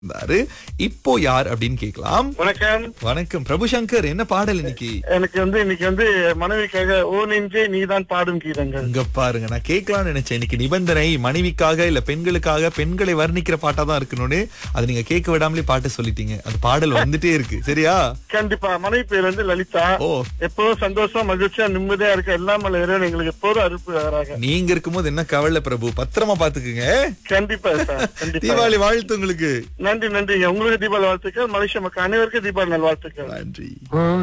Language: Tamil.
இருந்தாரு இப்போ யார் அப்படின்னு கேட்கலாம் வணக்கம் வணக்கம் பிரபு சங்கர் என்ன பாடல் இன்னைக்கு எனக்கு வந்து இன்னைக்கு வந்து மனைவிக்காக ஓ நெஞ்சே நீதான் பாடும் கீதங்கள் இங்க பாருங்க நான் கேட்கலாம்னு நினைச்சேன் இன்னைக்கு நிபந்தனை மனைவிக்காக இல்ல பெண்களுக்காக பெண்களை வர்ணிக்கிற பாட்டா தான் இருக்கணும்னு அது நீங்க கேட்க விடாமலே பாட்டு சொல்லிட்டீங்க அந்த பாடல் வந்துட்டே இருக்கு சரியா கண்டிப்பா மனைவி பேர் வந்து லலிதா ஓ எப்போதும் சந்தோஷம் மகிழ்ச்சியா நிம்மதியா இருக்க எல்லாம் இறைவன் எங்களுக்கு எப்போதும் அறுப்பு நீங்க இருக்கும்போது என்ன கவலை பிரபு பத்திரமா பாத்துக்குங்க கண்டிப்பா சார் கண்டிப்பா தீபாவளி வாழ்த்து உங்களுக்கு நன்றி நன்றிங்க உங்களுக்கு தீபாவளி வாழ்த்துக்கள் மலேசிய மக்கள் அனைவருக்கும் தீபாவளி நல்வாழ்த்துக்கள் நன்றி